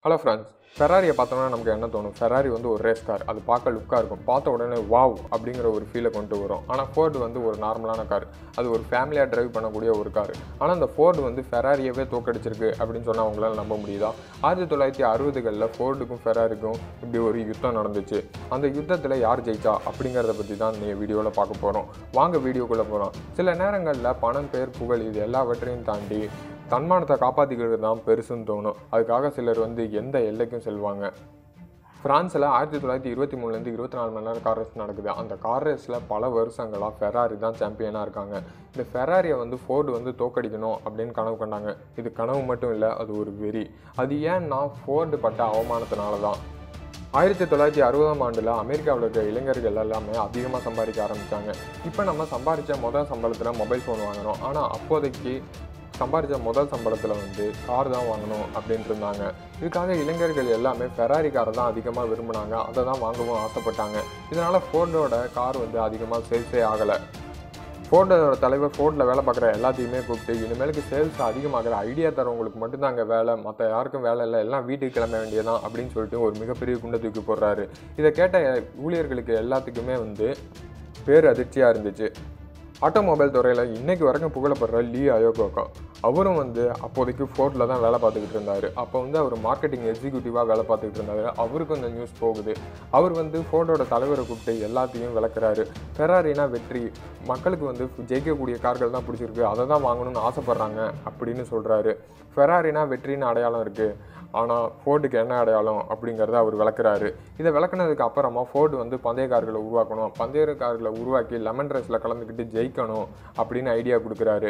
hello friends ஃபெராரியை பார்த்தோம்னா நமக்கு என்ன தோணும் ஃபெராரி வந்து ஒரு ரேஸ் கார் அது பார்க்க லுக்காக இருக்கும் பார்த்த உடனே வாவ் அப்படிங்கிற ஒரு ஃபீலை கொண்டு வரும் ஆனால் ஃபோர்டு வந்து ஒரு நார்மலான கார் அது ஒரு ஃபேமிலியாக டிரைவ் பண்ணக்கூடிய ஒரு கார் ஆனால் அந்த ஃபோர்டு வந்து ஃபெராரியவே தோக்கடிச்சிருக்கு அப்படின்னு சொன்னால் அவங்களால நம்ப முடியுதா ஆயிரத்தி தொள்ளாயிரத்தி அறுபதுகளில் ஃபோர்டுக்கும் ஃபெராரிக்கும் இப்படி ஒரு யுத்தம் நடந்துச்சு அந்த யுத்தத்தில் யார் ஜெயிச்சா அப்படிங்கிறத பற்றி தான் இந்த வீடியோவில் பார்க்க போகிறோம் வாங்க வீடியோக்குள்ளே போகிறோம் சில நேரங்களில் பணம் பேர் புகழ் இது எல்லாவற்றையும் தாண்டி தன்மானத்தை காப்பாற்றிக்கிறது தான் பெருசுன்னு தோணும் அதுக்காக சிலர் வந்து எந்த எல்லைக்கும் செல்வாங்க ஃப்ரான்ஸில் ஆயிரத்தி தொள்ளாயிரத்தி இருபத்தி மூணுலேருந்து இருபத்தி நாலு மணி நேரம் கார் ரேஸ் நடக்குது அந்த கார் ரேஸில் பல வருஷங்களாக ஃபெராரி தான் சாம்பியனாக இருக்காங்க இந்த ஃபெராரியை வந்து ஃபோர்டு வந்து தோக்கடிக்கணும் அப்படின்னு கனவு கண்டாங்க இது கனவு மட்டும் இல்லை அது ஒரு வெறி அது ஏன்னா ஃபோர்டு பட்ட அவமானத்தினால தான் ஆயிரத்தி தொள்ளாயிரத்தி அறுபதாம் ஆண்டில் அமெரிக்காவில் இருக்க இளைஞர்கள் எல்லாமே அதிகமாக சம்பாதிக்க ஆரம்பித்தாங்க இப்போ நம்ம சம்பாதிச்ச முதல் சம்பளத்தில் மொபைல் ஃபோன் வாங்குறோம் ஆனால் அப்போதைக்கு சம்பாதிச்ச முதல் சம்பளத்தில் வந்து கார் தான் வாங்கணும் அப்படின்ட்டு இருந்தாங்க இதுக்காக இளைஞர்கள் எல்லாமே ஃபெராரி காரை தான் அதிகமாக விரும்பினாங்க அதை தான் வாங்கவும் ஆசைப்பட்டாங்க இதனால் ஃபோர்டோட கார் வந்து அதிகமாக சேல்ஸே ஆகலை ஃபோர்டோட தலைவர் ஃபோர்டில் வேலை பார்க்குற எல்லாத்தையுமே கூப்பிட்டு இனிமேலுக்கு சேல்ஸ் அதிகமாகிற ஐடியா தரவங்களுக்கு மட்டும்தான் அங்கே வேலை மற்ற யாருக்கும் வேலை இல்லை எல்லாம் வீட்டுக்கு கிளம்ப வேண்டியதான் அப்படின்னு சொல்லிட்டு ஒரு மிகப்பெரிய குண்டை தூக்கி போடுறாரு இதை கேட்ட ஊழியர்களுக்கு எல்லாத்துக்குமே வந்து பேர் அதிர்ச்சியாக இருந்துச்சு ஆட்டோமொபைல் துறையில் இன்னைக்கு வரைக்கும் புகழப்படுற லீ அயோகோகா அவரும் வந்து அப்போதைக்கு ஃபோர்டில் தான் வேலை பார்த்துக்கிட்டு இருந்தார் அப்போ வந்து அவர் மார்க்கெட்டிங் எக்ஸிக்யூட்டிவாக வேலை பார்த்துக்கிட்டு இருந்தார் அவருக்கும் இந்த நியூஸ் போகுது அவர் வந்து ஃபோர்டோட தலைவரை கூப்பிட்டு எல்லாத்தையும் விளக்குறாரு ஃபெராரினா வெற்றி மக்களுக்கு வந்து ஜெயிக்கக்கூடிய கார்கள் தான் பிடிச்சிருக்கு அதை தான் வாங்கணும்னு ஆசைப்பட்றாங்க அப்படின்னு சொல்கிறாரு ஃபெராரினா வெற்றின்னு அடையாளம் இருக்குது ஆனால் ஃபோர்டுக்கு என்ன அடையாளம் அப்படிங்கிறத அவர் விளக்குறாரு இதை விளக்குனதுக்கு அப்புறமா ஃபோர்டு வந்து பந்தய கார்களை உருவாக்கணும் பந்தய கார்களை உருவாக்கி லெமன் ரைஸில் கலந்துக்கிட்டு ஜெயிக்கணும் அப்படின்னு ஐடியா கொடுக்குறாரு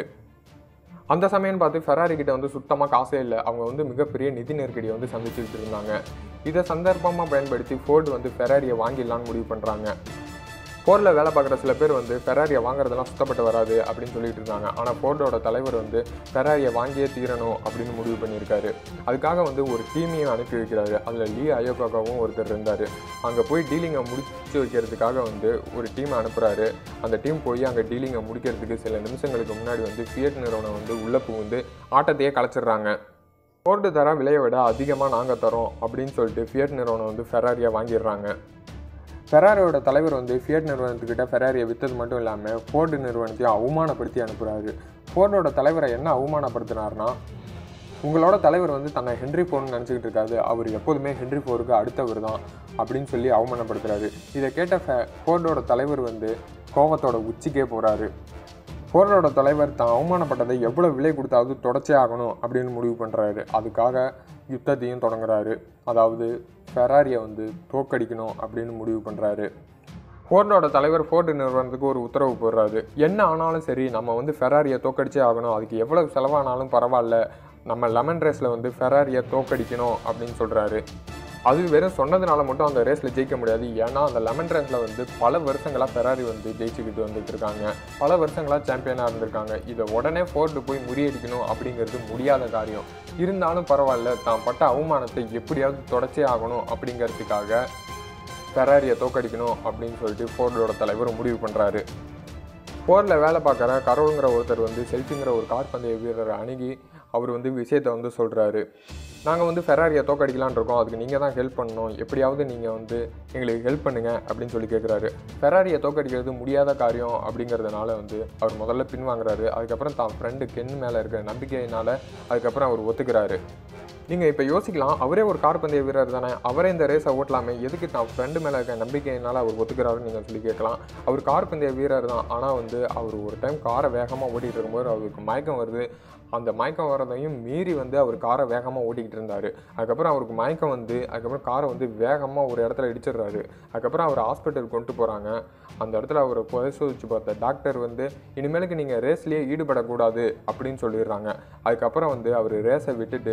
அந்த சமயம் பார்த்து ஃபெராரி கிட்ட வந்து சுத்தமாக காசே இல்லை அவங்க வந்து மிகப்பெரிய நிதி நெருக்கடியை வந்து சந்திச்சுக்கிட்டு இருந்தாங்க இதை சந்தர்ப்பமாக பயன்படுத்தி ஃபோர்டு வந்து ஃபெராரியை வாங்கிடலான்னு முடிவு பண்ணுறாங்க ஃபோர்டில் வேலை பார்க்குற சில பேர் வந்து ஃபெராரியை வாங்குறதெல்லாம் சுத்தப்பட்டு வராது அப்படின்னு சொல்லிட்டு இருந்தாங்க ஆனால் ஃபோர்டோட தலைவர் வந்து ஃபெராரியை வாங்கியே தீரணும் அப்படின்னு முடிவு பண்ணியிருக்காரு அதுக்காக வந்து ஒரு டீமையும் அனுப்பி வைக்கிறாரு அதில் லீ அயோகாவும் ஒருத்தர் இருந்தார் அங்கே போய் டீலிங்கை முடிச்சு வைக்கிறதுக்காக வந்து ஒரு டீமை அனுப்புகிறாரு அந்த டீம் போய் அங்கே டீலிங்கை முடிக்கிறதுக்கு சில நிமிஷங்களுக்கு முன்னாடி வந்து ஃபியட் நிறுவனம் வந்து உள்ளே புகுந்து ஆட்டத்தையே கலைச்சிடுறாங்க ஃபோர்டு தர விலையை விட அதிகமாக நாங்கள் தரோம் அப்படின்னு சொல்லிட்டு ஃபியட் நிறுவனம் வந்து ஃபெராரியை வாங்கிடுறாங்க ஃபெராரியோட தலைவர் வந்து ஃபியட் நிறுவனத்துக்கிட்ட ஃபெராரியை விற்றது மட்டும் இல்லாமல் ஃபோர்டு நிறுவனத்தையும் அவமானப்படுத்தி அனுப்புகிறாரு ஃபோர்டோட தலைவரை என்ன அவமானப்படுத்தினார்னா உங்களோட தலைவர் வந்து தன்னை ஹென்ரி ஃபோர்னு நினச்சிக்கிட்டு இருக்காரு அவர் எப்போதுமே ஹென்ரி ஃபோருக்கு அடுத்தவர் தான் அப்படின்னு சொல்லி அவமானப்படுத்துறாரு இதை கேட்ட ஃபே ஃபோர்டோட தலைவர் வந்து கோவத்தோட உச்சிக்கே போகிறாரு ஃபோர்டோட தலைவர் தான் அவமானப்பட்டதை எவ்வளோ விலை கொடுத்தாவது தொடச்சே ஆகணும் அப்படின்னு முடிவு பண்ணுறாரு அதுக்காக யுத்தத்தையும் தொடங்குறாரு அதாவது ஃபெராரியை வந்து தோக்கடிக்கணும் அப்படின்னு முடிவு பண்ணுறாரு ஃபோர்டோட தலைவர் ஃபோர்டு நிறுவனத்துக்கு ஒரு உத்தரவு போடுறாரு என்ன ஆனாலும் சரி நம்ம வந்து ஃபெராரியை தோக்கடிச்சே ஆகணும் அதுக்கு எவ்வளவு செலவானாலும் பரவாயில்ல நம்ம லெமன் ரேஸில் வந்து ஃபெராரியை தோக்கடிக்கணும் அப்படின்னு சொல்கிறாரு அது வெறும் சொன்னதுனால மட்டும் அந்த ரேஸில் ஜெயிக்க முடியாது ஏன்னா அந்த லெமன் ரேஸில் வந்து பல வருஷங்களாக ஃபெராரி வந்து ஜெயிச்சுக்கிட்டு வந்துட்டு இருக்காங்க பல வருஷங்களாக சாம்பியனாக இருந்திருக்காங்க இதை உடனே ஃபோர்டு போய் முறியடிக்கணும் அப்படிங்கிறது முடியாத காரியம் இருந்தாலும் பரவாயில்ல தான் பட்ட அவமானத்தை எப்படியாவது தொடச்சே ஆகணும் அப்படிங்கிறதுக்காக ஃபெராரியை தோக்கடிக்கணும் அப்படின்னு சொல்லிட்டு ஃபோர்டோட தலைவர் முடிவு பண்ணுறாரு ஃபோர்டில் வேலை பார்க்குற கரோலுங்கிற ஒருத்தர் வந்து செல்ஃபிங்கிற ஒரு கார் பந்தய வீரரை அணுகி அவர் வந்து விஷயத்தை வந்து சொல்கிறாரு நாங்கள் வந்து ஃபெராரியை தோக்கடிக்கலான்னு இருக்கோம் அதுக்கு நீங்கள் தான் ஹெல்ப் பண்ணணும் எப்படியாவது நீங்கள் வந்து எங்களுக்கு ஹெல்ப் பண்ணுங்க அப்படின்னு சொல்லி கேட்குறாரு ஃபெராரியை தோக்கடிக்கிறது முடியாத காரியம் அப்படிங்கிறதுனால வந்து அவர் முதல்ல பின்வாங்குறாரு அதுக்கப்புறம் தான் ஃப்ரெண்டு கென் மேலே இருக்கிற நம்பிக்கையினால அதுக்கப்புறம் அவர் ஒத்துக்கிறாரு நீங்கள் இப்போ யோசிக்கலாம் அவரே ஒரு கார் பந்தய வீரர் தானே அவரே இந்த ரேஸை ஓட்டலாமே எதுக்கு தான் ஃப்ரெண்டு மேலே இருக்க நம்பிக்கையினால அவர் ஒத்துக்கிறாருன்னு நீங்கள் சொல்லி கேட்கலாம் அவர் கார் பந்தய வீரர் தான் ஆனால் வந்து அவர் ஒரு டைம் காரை வேகமாக ஓட்டிகிட்டு இருக்கும்போது அவருக்கு மயக்கம் வருது அந்த மயக்கம் வரதையும் மீறி வந்து அவர் காரை வேகமாக ஓட்டிக்கிட்டு இருந்தார் அதுக்கப்புறம் அவருக்கு மயக்கம் வந்து அதுக்கப்புறம் காரை வந்து வேகமாக ஒரு இடத்துல இடிச்சிடுறாரு அதுக்கப்புறம் அவர் ஹாஸ்பிட்டல் கொண்டு போகிறாங்க அந்த இடத்துல அவரை பரிசோதிச்சு பார்த்த டாக்டர் வந்து இனிமேலுக்கு நீங்கள் ரேஸ்லேயே ஈடுபடக்கூடாது அப்படின்னு சொல்லிடுறாங்க அதுக்கப்புறம் வந்து அவர் ரேஸை விட்டுட்டு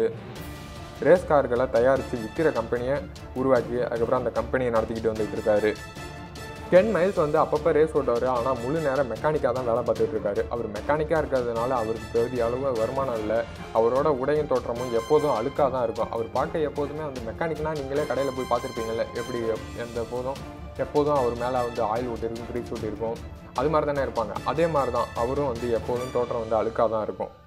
ரேஸ் கார்களை தயாரித்து விற்கிற கம்பெனியை உருவாக்கி அதுக்கப்புறம் அந்த கம்பெனியை நடத்திக்கிட்டு வந்துட்டு இருக்காரு டென் மைல்ஸ் வந்து அப்பப்போ ரேஸ் ஓட்டுவார் ஆனால் முழு நேரம் மெக்கானிக்காக தான் வேலை பார்த்துட்டு இருக்காரு அவர் மெக்கானிக்காக இருக்கிறதுனால அவருக்கு பெரிய அளவு வருமானம் இல்லை அவரோட உடையும் தோற்றமும் எப்போதும் அழுக்காக தான் இருக்கும் அவர் பார்க்க எப்போதுமே வந்து மெக்கானிக்னால் நீங்களே கடையில் போய் பார்த்துருப்பீங்கல்ல எப்படி எந்த போதும் எப்போதும் அவர் மேலே வந்து ஆயில் ஊட்டிருக்கும் க்ரீஸ் ஊட்டிருக்கும் அது மாதிரி தானே இருப்பாங்க அதே மாதிரி தான் அவரும் வந்து எப்போதும் தோற்றம் வந்து அழுக்காக தான் இருக்கும்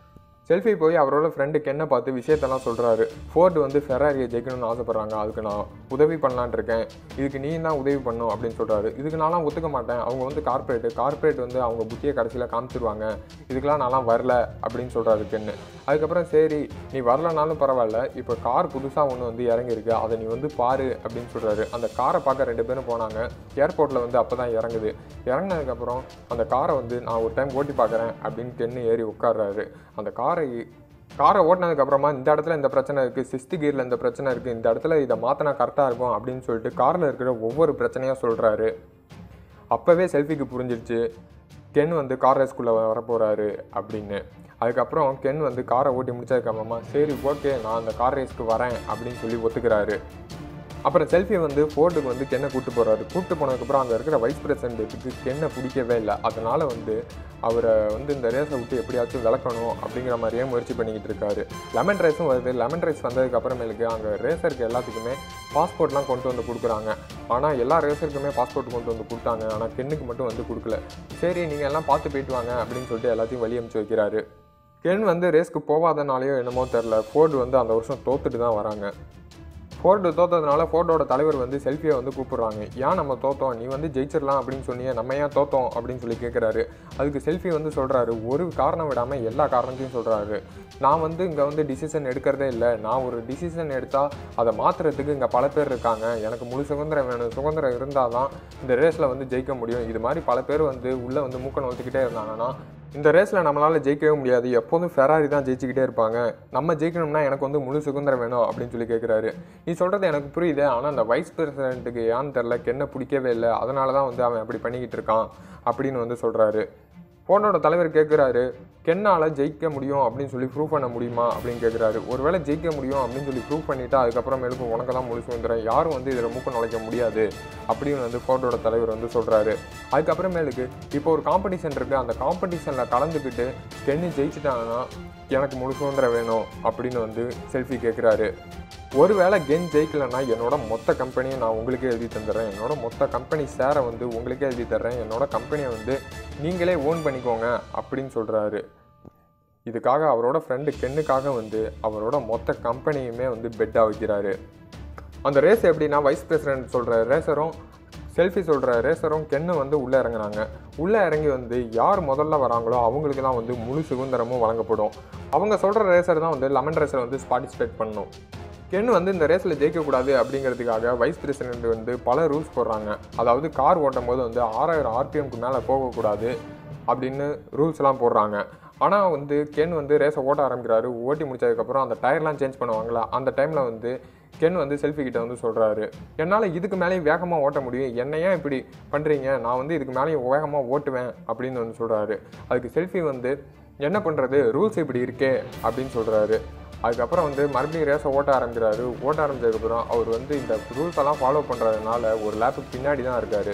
செல்ஃபி போய் அவரோட ஃப்ரெண்டு கென்னை பார்த்து விஷயத்தெல்லாம் சொல்கிறாரு ஃபோர்டு வந்து ஃபெராரியை ஜெயிக்கணும்னு ஆசைப்பட்றாங்க அதுக்கு நான் உதவி பண்ணலான் இருக்கேன் இதுக்கு நீ தான் உதவி பண்ணும் அப்படின்னு சொல்கிறாரு இதுக்கு நான்லாம் ஒத்துக்க மாட்டேன் அவங்க வந்து கார்ப்பரேட்டு கார்ப்பரேட் வந்து அவங்க புத்தியை கடைசியில் காமிச்சிருவாங்க இதுக்கெல்லாம் நான்லாம் வரல அப்படின்னு சொல்கிறாரு கென்னு அதுக்கப்புறம் சரி நீ வரலனாலும் பரவாயில்ல இப்போ கார் புதுசாக ஒன்று வந்து இறங்கியிருக்கு அதை நீ வந்து பாரு அப்படின்னு சொல்கிறாரு அந்த காரை பார்க்க ரெண்டு பேரும் போனாங்க ஏர்போர்ட்டில் வந்து அப்போ தான் இறங்குது இறங்கினதுக்கப்புறம் அந்த காரை வந்து நான் ஒரு டைம் ஓட்டி பார்க்குறேன் அப்படின்னு கென்னு ஏறி உட்கார்றாரு அந்த காரை காரை ஓட்டினதுக்கு அப்புறமா இந்த இடத்துல இந்த பிரச்சனை இருக்குது சிஸ்து கியரில் இந்த பிரச்சனை இருக்குது இந்த இடத்துல இதை மாற்றினா கரெக்டாக இருக்கும் அப்படின்னு சொல்லிட்டு காரில் இருக்கிற ஒவ்வொரு பிரச்சனையாக சொல்கிறாரு அப்போவே செல்ஃபிக்கு புரிஞ்சிருச்சு கென் வந்து கார் ரேஸ்குள்ளே வரப்போகிறாரு அப்படின்னு அதுக்கப்புறம் கென் வந்து காரை ஓட்டி முடிச்சதுக்கப்புறமா சரி ஓகே நான் அந்த கார் ரேஸ்க்கு வரேன் அப்படின்னு சொல்லி ஒத்துக்கிறாரு அப்புறம் செல்ஃபி வந்து ஃபோர்டுக்கு வந்து கென்னை கூட்டு போகிறாரு கூட்டு போனதுக்கப்புறம் அங்கே இருக்கிற வைஸ் பிரசிடென்ட்டுக்கு கென்னை பிடிக்கவே இல்லை அதனால் வந்து அவரை வந்து இந்த ரேஸை விட்டு எப்படியாச்சும் விளக்கணும் அப்படிங்கிற மாதிரியே முயற்சி பண்ணிக்கிட்டு இருக்காரு லெமன் ரைஸும் வருது லெமன் ரைஸ் வந்ததுக்கு அப்புறமேலுக்கு அங்கே ரேசருக்கு எல்லாத்துக்குமே பாஸ்போர்ட்லாம் கொண்டு வந்து கொடுக்குறாங்க ஆனால் எல்லா ரேசருக்குமே பாஸ்போர்ட் கொண்டு வந்து கொடுத்தாங்க ஆனால் கென்னுக்கு மட்டும் வந்து கொடுக்கல சரி நீங்கள் எல்லாம் பார்த்து போயிட்டு வாங்க அப்படின்னு சொல்லிட்டு எல்லாத்தையும் வழி அனுப்பிச்சு வைக்கிறாரு கென் வந்து ரேஸ்க்கு போகாதனாலேயோ என்னமோ தெரில ஃபோர்டு வந்து அந்த வருஷம் தோத்துட்டு தான் வராங்க ஃபோர்டு தோத்ததுனால ஃபோர்டோட தலைவர் வந்து செல்ஃபியை வந்து கூப்பிடுறாங்க ஏன் நம்ம தோத்தோம் நீ வந்து ஜெயிச்சிடலாம் அப்படின்னு சொன்னியே நம்ம ஏன் தோத்தோம் அப்படின்னு சொல்லி கேட்குறாரு அதுக்கு செல்ஃபி வந்து சொல்கிறாரு ஒரு காரணம் விடாமல் எல்லா காரணத்தையும் சொல்கிறாரு நான் வந்து இங்கே வந்து டிசிஷன் எடுக்கிறதே இல்லை நான் ஒரு டிசிஷன் எடுத்தால் அதை மாற்றுறதுக்கு இங்கே பல பேர் இருக்காங்க எனக்கு முழு சுதந்திரம் வேணும் சுதந்திரம் இருந்தால் தான் இந்த ரேஸில் வந்து ஜெயிக்க முடியும் இது மாதிரி பல பேர் வந்து உள்ளே வந்து மூக்க நோத்துக்கிட்டே இருந்தாங்கன்னா இந்த ரேஸில் நம்மளால் ஜெயிக்கவே முடியாது எப்போதும் ஃபெராரி தான் ஜெயிச்சுக்கிட்டே இருப்பாங்க நம்ம ஜெயிக்கணும்னா எனக்கு வந்து முழு சுதந்திரம் வேணும் அப்படின்னு சொல்லி கேட்குறாரு நீ சொல்கிறது எனக்கு புரியுது ஆனால் அந்த வைஸ் பிரசிடென்ட்டுக்கு ஏன்னு தெரில கென்னை பிடிக்கவே இல்லை அதனால தான் வந்து அவன் அப்படி பண்ணிக்கிட்டு இருக்கான் அப்படின்னு வந்து சொல்கிறாரு ஃபோனோட தலைவர் கேட்குறாரு கென்னால் ஜெயிக்க முடியும் அப்படின்னு சொல்லி ப்ரூவ் பண்ண முடியுமா அப்படின்னு கேட்குறாரு ஒருவேளை ஜெயிக்க முடியும் அப்படின்னு சொல்லி ப்ரூவ் பண்ணிவிட்டு அதுக்கப்புறமேலுக்கு உனக்கு தான் முழு சுதந்திரம் யாரும் வந்து இதில் மூக்க நுழைக்க முடியாது அப்படின்னு வந்து ஃபோர்டோட தலைவர் வந்து சொல்கிறாரு அதுக்கப்புறமேலுக்கு இப்போ ஒரு காம்படிஷன் இருக்குது அந்த காம்படிஷனில் கலந்துக்கிட்டு கென்னு ஜெயிச்சிட்டாங்கன்னா எனக்கு முழு சுதந்திரம் வேணும் அப்படின்னு வந்து செல்ஃபி கேட்குறாரு ஒருவேளை கென் ஜெயிக்கலைன்னா என்னோட மொத்த கம்பெனியை நான் உங்களுக்கே எழுதி தந்துடுறேன் என்னோட மொத்த கம்பெனி ஷேரை வந்து உங்களுக்கே எழுதி தர்றேன் என்னோட கம்பெனியை வந்து நீங்களே ஓன் பண்ணிக்கோங்க அப்படின்னு சொல்கிறாரு இதுக்காக அவரோட ஃப்ரெண்டு கென்னுக்காக வந்து அவரோட மொத்த கம்பெனியுமே வந்து பெட்டாக வைக்கிறாரு அந்த ரேஸ் எப்படின்னா வைஸ் பிரசிடென்ட் சொல்கிற ரேசரும் செல்ஃபி சொல்கிற ரேசரும் கென்னு வந்து உள்ளே இறங்குனாங்க உள்ளே இறங்கி வந்து யார் முதல்ல வராங்களோ அவங்களுக்கு தான் வந்து முழு சுதந்திரமும் வழங்கப்படும் அவங்க சொல்கிற ரேசர் தான் வந்து லெமன் ரேசர் வந்து பார்ட்டிசிபேட் பண்ணணும் கென் வந்து இந்த ரேஸில் ஜெயிக்கக்கூடாது அப்படிங்கிறதுக்காக வைஸ் பிரசிடென்ட் வந்து பல ரூல்ஸ் போடுறாங்க அதாவது கார் ஓட்டும் போது வந்து ஆறாயிரம் ஆர்பிஎம்க்கு மேலே போகக்கூடாது அப்படின்னு ரூல்ஸ்லாம் போடுறாங்க ஆனால் வந்து கென் வந்து ரேஸை ஓட்ட ஆரம்பிக்கிறாரு ஓட்டி முடிச்சதுக்கப்புறம் அந்த டயர்லாம் சேஞ்ச் பண்ணுவாங்களா அந்த டைமில் வந்து கென் வந்து செல்ஃபி கிட்ட வந்து சொல்கிறாரு என்னால் இதுக்கு மேலேயும் வேகமாக ஓட்ட முடியும் என்னை ஏன் இப்படி பண்ணுறீங்க நான் வந்து இதுக்கு மேலேயும் வேகமாக ஓட்டுவேன் அப்படின்னு வந்து சொல்கிறாரு அதுக்கு செல்ஃபி வந்து என்ன பண்ணுறது ரூல்ஸ் இப்படி இருக்கே அப்படின்னு சொல்கிறாரு அதுக்கப்புறம் வந்து மறுபடியும் ரேஸை ஓட்ட ஆரம்பிக்கிறாரு ஓட்ட ஆரம்பிச்சதுக்கப்புறம் அவர் வந்து இந்த ரூல்ஸ் எல்லாம் ஃபாலோ பண்ணுறதுனால ஒரு லேப்புக்கு பின்னாடி தான் இருக்காரு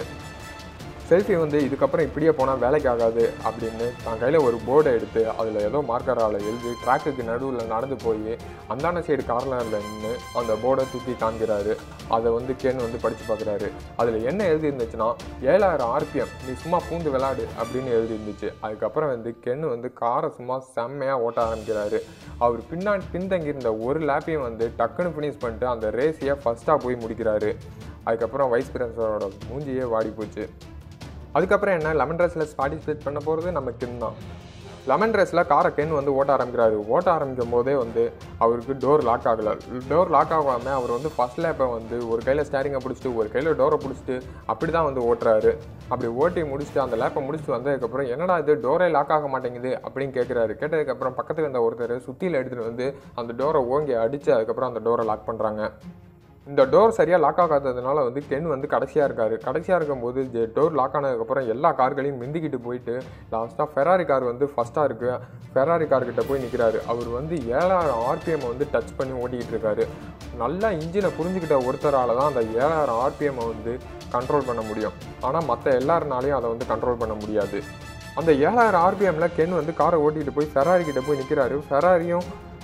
செல்ஃபி வந்து இதுக்கப்புறம் இப்படியே போனால் வேலைக்கு ஆகாது அப்படின்னு தான் கையில் ஒரு போர்டை எடுத்து அதில் ஏதோ மார்க்கரால் எழுதி ட்ராக்குக்கு நடுவில் நடந்து போய் அந்தாண்ட சைடு கார்னரில் நின்று அந்த போர்டை தூக்கி காண்கிறாரு அதை வந்து கேன் வந்து படித்து பார்க்குறாரு அதில் என்ன எழுதி இருந்துச்சுன்னா ஏழாயிரம் ஆர்பிஎம் நீ சும்மா பூந்து விளாடு அப்படின்னு எழுதி இருந்துச்சு அதுக்கப்புறம் வந்து கென்னு வந்து காரை சும்மா செம்மையாக ஓட்ட ஆரம்பிக்கிறாரு அவர் பின்னாடி பின்தங்கியிருந்த ஒரு லேப்பையும் வந்து டக்குன்னு ஃபினிஷ் பண்ணிட்டு அந்த ரேஸையே ஃபஸ்ட்டாக போய் முடிக்கிறாரு அதுக்கப்புறம் வைஸ் பிரசிடரோட மூஞ்சியே வாடி போச்சு அதுக்கப்புறம் என்ன லெமன் ரைஸில் பார்ட்டிசிபேட் பண்ண போகிறது நம்ம கென் தான் லெமன் ரைஸில் காரை கென் வந்து ஓட்ட ஆரம்பிக்கிறாரு ஓட்ட ஆரம்பிக்கும் போதே வந்து அவருக்கு டோர் லாக் ஆகலை டோர் லாக் ஆகாமல் அவர் வந்து ஃபஸ்ட் லேப்பை வந்து ஒரு கையில் ஸ்டேரிங்கை பிடிச்சிட்டு ஒரு கையில் டோரை பிடிச்சிட்டு அப்படி தான் வந்து ஓட்டுறாரு அப்படி ஓட்டி முடிச்சுட்டு அந்த லேப்பை முடிச்சுட்டு வந்ததுக்கப்புறம் என்னடா இது டோரே லாக் ஆக மாட்டேங்குது அப்படின்னு கேட்குறாரு கேட்டதுக்கப்புறம் பக்கத்தில் இருந்த ஒருத்தர் சுற்றியில் எடுத்துகிட்டு வந்து அந்த டோரை ஓங்கி அடித்து அதுக்கப்புறம் அந்த டோரை லாக் பண்ணுறாங்க இந்த டோர் சரியாக லாக் ஆகாததுனால வந்து கென் வந்து கடைசியாக இருக்காரு கடைசியாக இருக்கும்போது டோர் லாக் ஆனதுக்கப்புறம் எல்லா கார்களையும் மிந்திக்கிட்டு போயிட்டு லாஸ்ட்டாக ஃபெராரி கார் வந்து ஃபஸ்ட்டாக இருக்குது ஃபெராரி கார்கிட்ட போய் நிற்கிறாரு அவர் வந்து ஏழாயிரம் ஆர்பிஎம் வந்து டச் பண்ணி ஓட்டிக்கிட்டு இருக்காரு நல்லா இன்ஜினை புரிஞ்சுக்கிட்ட ஒருத்தரால் தான் அந்த ஏழாயிரம் ஆர்பிஎம்மை வந்து கண்ட்ரோல் பண்ண முடியும் ஆனால் மற்ற எல்லாருனாலையும் அதை வந்து கண்ட்ரோல் பண்ண முடியாது அந்த ஏழாயிரம் ஆர்பிஎம்ல கென் வந்து காரை ஓட்டிகிட்டு போய் ஃபெராரி கிட்ட போய் நிற்கிறாரு ஃபெராரியும்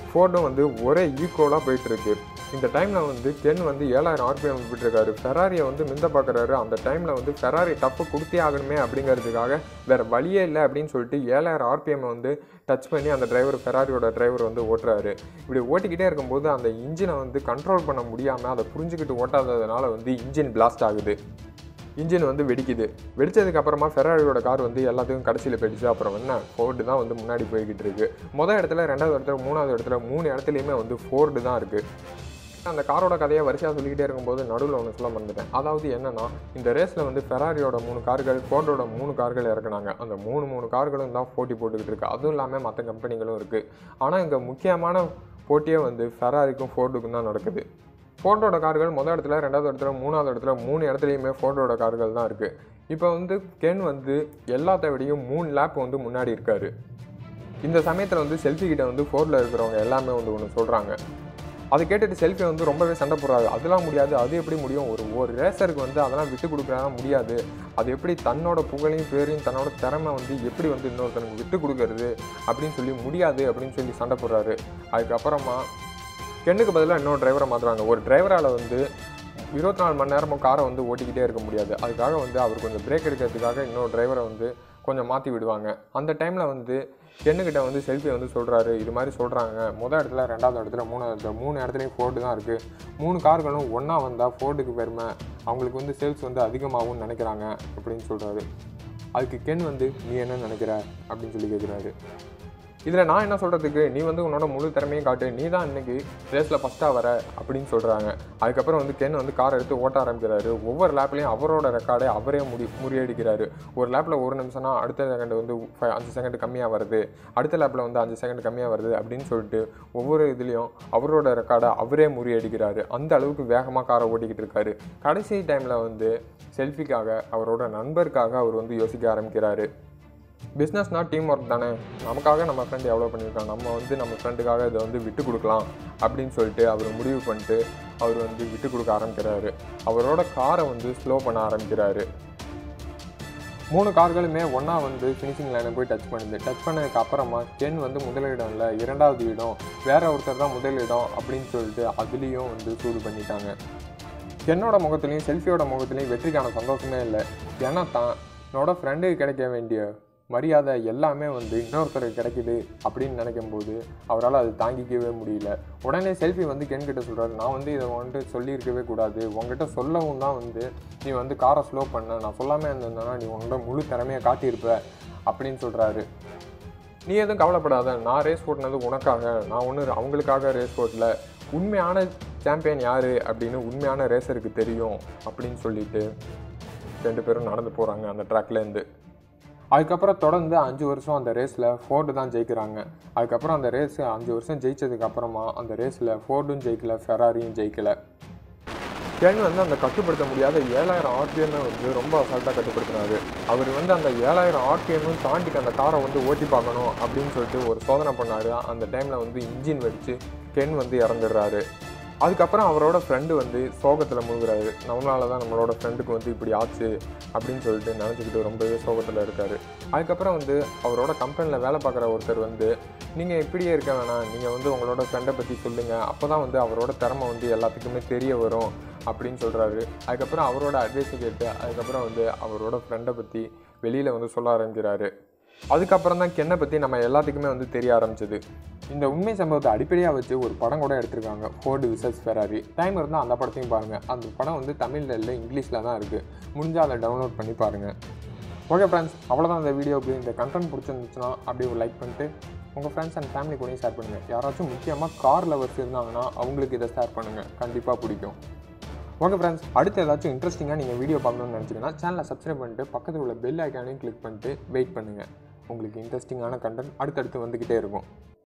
ஃபோர்டும் வந்து ஒரே ஈக்குவலாக போயிட்டு இருக்கு இந்த டைமில் வந்து கென் வந்து ஏழாயிரம் ஆர்பிஎம் விட்டுருக்காரு ஃபெராரியை வந்து மிந்த பார்க்குறாரு அந்த டைமில் வந்து ஃபெராரி டப்பு கொடுத்தே ஆகணுமே அப்படிங்கிறதுக்காக வேறு வழியே இல்லை அப்படின்னு சொல்லிட்டு ஏழாயிரம் ஆர்பிஎம் வந்து டச் பண்ணி அந்த டிரைவர் ஃபெராரியோட டிரைவர் வந்து ஓட்டுறாரு இப்படி ஓட்டிக்கிட்டே இருக்கும்போது அந்த இன்ஜினை வந்து கண்ட்ரோல் பண்ண முடியாமல் அதை புரிஞ்சுக்கிட்டு ஓட்டாததுனால வந்து இன்ஜின் பிளாஸ்ட் ஆகுது இன்ஜின் வந்து வெடிக்குது வெடிச்சதுக்கு அப்புறமா ஃபெராரியோட கார் வந்து எல்லாத்துக்கும் கடைசியில் போயிடுச்சு அப்புறம் என்ன ஃபோர்டு தான் வந்து முன்னாடி போய்கிட்டு இருக்கு மொதல் இடத்துல ரெண்டாவது இடத்துல மூணாவது இடத்துல மூணு இடத்துலையுமே வந்து ஃபோர்டு தான் இருக்குது அந்த காரோட கதையை வரிசையாக சொல்லிக்கிட்டே இருக்கும்போது நடுவில் ஒன்று சொல்ல மறந்துட்டேன் அதாவது என்னன்னா இந்த ரேஸில் வந்து ஃபெராரியோட மூணு கார்கள் ஃபோர்டோட மூணு கார்கள் இறக்குனாங்க அந்த மூணு மூணு கார்களும் தான் போட்டி போட்டுக்கிட்டு இருக்கு அதுவும் இல்லாமல் மற்ற கம்பெனிகளும் இருக்குது ஆனால் இங்கே முக்கியமான போட்டியே வந்து ஃபெராரிக்கும் ஃபோர்டுக்கும் தான் நடக்குது ஃபோர்டோட கார்கள் முதல் இடத்துல ரெண்டாவது இடத்துல மூணாவது இடத்துல மூணு இடத்துலையுமே ஃபோர்டோட கார்கள் தான் இருக்குது இப்போ வந்து கென் வந்து எல்லாத்த விடையும் மூணு லேப் வந்து முன்னாடி இருக்காரு இந்த சமயத்தில் வந்து செல்ஃபி கிட்ட வந்து ஃபோர்டில் இருக்கிறவங்க எல்லாமே வந்து ஒன்று சொல்கிறாங்க அதை கேட்டுட்டு செல்ஃபி வந்து ரொம்பவே சண்டை போடுறாரு அதெல்லாம் முடியாது அது எப்படி முடியும் ஒரு ஒரு ரேசருக்கு வந்து அதெல்லாம் விட்டு கொடுக்கலாம் முடியாது அது எப்படி தன்னோட புகழையும் பேரையும் தன்னோட திறமை வந்து எப்படி வந்து இன்னொருத்தனுக்கு விட்டு கொடுக்கறது அப்படின்னு சொல்லி முடியாது அப்படின்னு சொல்லி சண்டை போடுறாரு அதுக்கப்புறமா கென்னுக்கு பதிலாக இன்னொரு டிரைவரை மாற்றுறாங்க ஒரு டிரைவரால் வந்து இருபத்தி நாலு மணி நேரமும் காரை வந்து ஓட்டிக்கிட்டே இருக்க முடியாது அதுக்காக வந்து அவர் கொஞ்சம் பிரேக் எடுக்கிறதுக்காக இன்னொரு டிரைவரை வந்து கொஞ்சம் மாற்றி விடுவாங்க அந்த டைமில் வந்து கென்னுக்கிட்ட வந்து செல்ஃபி வந்து சொல்கிறாரு இது மாதிரி சொல்கிறாங்க முதல் இடத்துல ரெண்டாவது இடத்துல மூணாவது இடத்துல மூணு இடத்துலையும் ஃபோர்டு தான் இருக்குது மூணு கார்களும் ஒன்றா வந்தால் ஃபோர்டுக்கு பெருமை அவங்களுக்கு வந்து சேல்ஸ் வந்து அதிகமாகும்னு நினைக்கிறாங்க அப்படின்னு சொல்கிறாரு அதுக்கு கென் வந்து நீ என்ன நினைக்கிற அப்படின்னு சொல்லி கேட்குறாரு இதில் நான் என்ன சொல்கிறதுக்கு நீ வந்து உன்னோட முழு திறமையும் காட்டு நீ தான் இன்னைக்கு ரேஸில் ஃபஸ்ட்டாக வர அப்படின்னு சொல்கிறாங்க அதுக்கப்புறம் வந்து கென் வந்து கார் எடுத்து ஓட்ட ஆரம்பிக்கிறாரு ஒவ்வொரு லேப்லையும் அவரோட ரெக்கார்டை அவரே முடி முறியடிக்கிறாரு ஒரு லேப்பில் ஒரு நிமிஷம்னா அடுத்த செகண்ட் வந்து ஃபை- அஞ்சு செகண்ட் கம்மியாக வருது அடுத்த லேப்பில் வந்து அஞ்சு செகண்ட் கம்மியாக வருது அப்படின்னு சொல்லிட்டு ஒவ்வொரு இதுலேயும் அவரோட ரெக்கார்டை அவரே முறியடிக்கிறாரு அந்த அளவுக்கு வேகமாக காரை ஓட்டிக்கிட்டு இருக்காரு கடைசி டைமில் வந்து செல்ஃபிக்காக அவரோட நண்பருக்காக அவர் வந்து யோசிக்க ஆரம்பிக்கிறாரு பிஸ்னஸ்னால் டீம் ஒர்க் தானே நமக்காக நம்ம ஃப்ரெண்ட் எவ்வளோ பண்ணியிருக்காங்க நம்ம வந்து நம்ம ஃப்ரெண்டுக்காக இதை வந்து விட்டு கொடுக்கலாம் அப்படின்னு சொல்லிட்டு அவர் முடிவு பண்ணிட்டு அவர் வந்து விட்டு கொடுக்க ஆரம்பிக்கிறாரு அவரோட காரை வந்து ஸ்லோ பண்ண ஆரம்பிக்கிறாரு மூணு கார்களுமே ஒன்றா வந்து ஃபினிஷிங் லைனை போய் டச் பண்ணுது டச் பண்ணதுக்கு அப்புறமா கென் வந்து முதலிடம் இல்லை இரண்டாவது இடம் வேற ஒருத்தர் தான் முதலிடம் அப்படின்னு சொல்லிட்டு அதுலேயும் வந்து சூடு பண்ணிட்டாங்க என்னோட முகத்துலையும் செல்ஃபியோட முகத்துலையும் வெற்றிக்கான சந்தோஷமே இல்லை ஏன்னா தான் என்னோட ஃப்ரெண்டுக்கு கிடைக்க வேண்டிய மரியாதை எல்லாமே வந்து இன்னொருத்தருக்கு கிடைக்குது அப்படின்னு நினைக்கும் போது அவரால் அது தாங்கிக்கவே முடியல உடனே செல்ஃபி வந்து கென் கிட்ட சொல்கிறாரு நான் வந்து இதை வந்துட்டு சொல்லியிருக்கவே கூடாது உங்ககிட்ட சொல்லவும் தான் வந்து நீ வந்து காரை ஸ்லோ பண்ண நான் சொல்லாமல் இருந்தேன்னா நீ உன்னோட முழு திறமையை காட்டியிருப்ப அப்படின்னு சொல்கிறாரு நீ எதுவும் கவலைப்படாத நான் ரேஸ் ஓட்டினது உனக்காக நான் ஒன்று அவங்களுக்காக ரேஸ் ஓட்டல உண்மையான சாம்பியன் யார் அப்படின்னு உண்மையான ரேசருக்கு தெரியும் அப்படின்னு சொல்லிட்டு ரெண்டு பேரும் நடந்து போகிறாங்க அந்த ட்ராக்லேருந்து அதுக்கப்புறம் தொடர்ந்து அஞ்சு வருஷம் அந்த ரேஸில் ஃபோர்டு தான் ஜெயிக்கிறாங்க அதுக்கப்புறம் அந்த ரேஸ் அஞ்சு வருஷம் ஜெயிச்சதுக்கு அப்புறமா அந்த ரேஸில் ஃபோர்டும் ஜெயிக்கல ஃபெராரியும் ஜெயிக்கல கென் வந்து அந்த கட்டுப்படுத்த முடியாத ஏழாயிரம் ஆர்பிஎம் வந்து ரொம்ப அசால்ட்டாக கட்டுப்படுத்தினாரு அவர் வந்து அந்த ஏழாயிரம் ஆர்பிஎம்மும் தாண்டி அந்த காரை வந்து ஓட்டி பார்க்கணும் அப்படின்னு சொல்லிட்டு ஒரு சோதனை பண்ணாரு அந்த டைமில் வந்து இன்ஜின் வெடிச்சு கென் வந்து இறந்துடுறாரு அதுக்கப்புறம் அவரோட ஃப்ரெண்டு வந்து சோகத்தில் முழுகுறாரு நம்மளால தான் நம்மளோட ஃப்ரெண்டுக்கு வந்து இப்படி ஆச்சு அப்படின்னு சொல்லிட்டு நினச்சிக்கிட்டு ரொம்பவே சோகத்தில் இருக்காரு அதுக்கப்புறம் வந்து அவரோட கம்பெனியில் வேலை பார்க்குற ஒருத்தர் வந்து நீங்கள் இப்படியே இருக்க வேணாம் நீங்கள் வந்து உங்களோட ஃப்ரெண்டை பற்றி சொல்லுங்கள் அப்போ தான் வந்து அவரோட திறமை வந்து எல்லாத்துக்குமே தெரிய வரும் அப்படின்னு சொல்கிறாரு அதுக்கப்புறம் அவரோட அட்வைஸை கேட்டு அதுக்கப்புறம் வந்து அவரோட ஃப்ரெண்டை பற்றி வெளியில் வந்து சொல்ல ஆரம்பிக்கிறாரு அதுக்கப்புறம் தான் கென்னை பற்றி நம்ம எல்லாத்துக்குமே வந்து தெரிய ஆரம்பிச்சது இந்த உண்மை சம்பவத்தை அடிப்படையாக வச்சு ஒரு படம் கூட எடுத்திருக்காங்க ஃபோர்டு விசஸ் ஃபெராரி டைம் இருந்தால் அந்த படத்தையும் பாருங்கள் அந்த படம் வந்து தமிழில் இல்லை இங்கிலீஷில் தான் இருக்குது முடிஞ்சால் அதை டவுன்லோட் பண்ணி பாருங்கள் ஓகே ஃப்ரெண்ட்ஸ் அவ்வளோதான் இந்த வீடியோக்கு இந்த கண்டென்ட் பிடிச்சிருந்துச்சுன்னா அப்படியே ஒரு லைக் பண்ணிட்டு உங்கள் ஃப்ரெண்ட்ஸ் அண்ட் ஃபேமிலி கூடயும் ஷேர் பண்ணுங்கள் யாராச்சும் முக்கியமாக கார் லவர்ஸ் இருந்தாங்கன்னா அவங்களுக்கு இதை ஷேர் பண்ணுங்கள் கண்டிப்பாக பிடிக்கும் ஓகே ஃப்ரெண்ட்ஸ் அடுத்து ஏதாச்சும் இன்ட்ரெஸ்டிங்காக நீங்கள் வீடியோ பார்க்கணும்னு நினச்சிங்கன்னா சேனலை சப்ஸ்கிரைப் பண்ணிட்டு பக்கத்தில் உள்ள பெல் ஐக்கானையும் கிளிக் பண்ணிட்டு வெயிட் பண்ணுங்கள் உங்களுக்கு இன்ட்ரெஸ்டிங்கான கண்டென்ட் அடுத்தடுத்து வந்துக்கிட்டே இருக்கும்